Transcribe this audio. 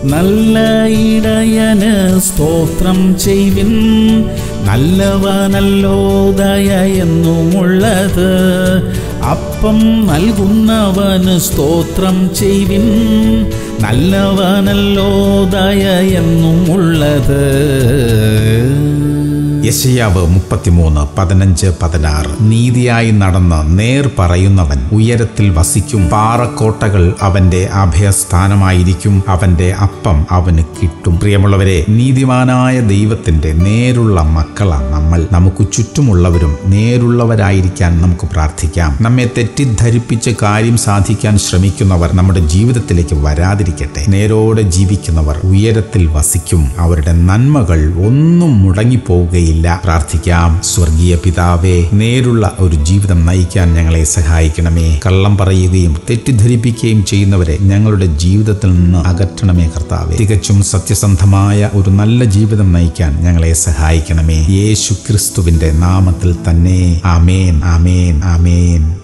നല്ല ഇടയന് സ്തോത്രം ചെയ്വിൻ നല്ലവനല്ലോ ദയ എന്നുമുള്ളത് അപ്പം നൽകുന്നവന് സ്തോത്രം ചെയ്വിൻ നല്ലവനല്ലോ ദയ എന്നുമുള്ളത് യശയാവ് മുപ്പത്തിമൂന്ന് പതിനഞ്ച് പതിനാറ് നീതിയായി നടന്ന് നേർ പറയുന്നവൻ ഉയരത്തിൽ വസിക്കും പാറക്കോട്ടകൾ അവന്റെ അഭയസ്ഥാനമായിരിക്കും അവന്റെ അപ്പം അവന് കിട്ടും പ്രിയമുള്ളവരെ നീതിമാനായ ദൈവത്തിന്റെ നേരുള്ള മക്കളാണ് നമ്മൾ നമുക്ക് ചുറ്റുമുള്ളവരും നേരുള്ളവരായിരിക്കാൻ നമുക്ക് പ്രാർത്ഥിക്കാം നമ്മെ തെറ്റിദ്ധരിപ്പിച്ച് കാര്യം സാധിക്കാൻ ശ്രമിക്കുന്നവർ നമ്മുടെ ജീവിതത്തിലേക്ക് വരാതിരിക്കട്ടെ നേരോടെ ജീവിക്കുന്നവർ ഉയരത്തിൽ വസിക്കും അവരുടെ നന്മകൾ ഒന്നും മുടങ്ങിപ്പോവുകയില്ല പ്രാർത്ഥിക്കാം സ്വർഗീയ പിതാവേ നേരുള്ള ഒരു ജീവിതം നയിക്കാൻ ഞങ്ങളെ സഹായിക്കണമേ കള്ളം പറയുകയും തെറ്റിദ്ധരിപ്പിക്കുകയും ചെയ്യുന്നവരെ ഞങ്ങളുടെ ജീവിതത്തിൽ നിന്ന് അകറ്റണമേ കർത്താവേ തികച്ചും സത്യസന്ധമായ ഒരു നല്ല ജീവിതം നയിക്കാൻ ഞങ്ങളെ സഹായിക്കണമേ യേശു ക്രിസ്തുവിന്റെ നാമത്തിൽ തന്നെ ആമേൻ ആമേൻ ആമേൻ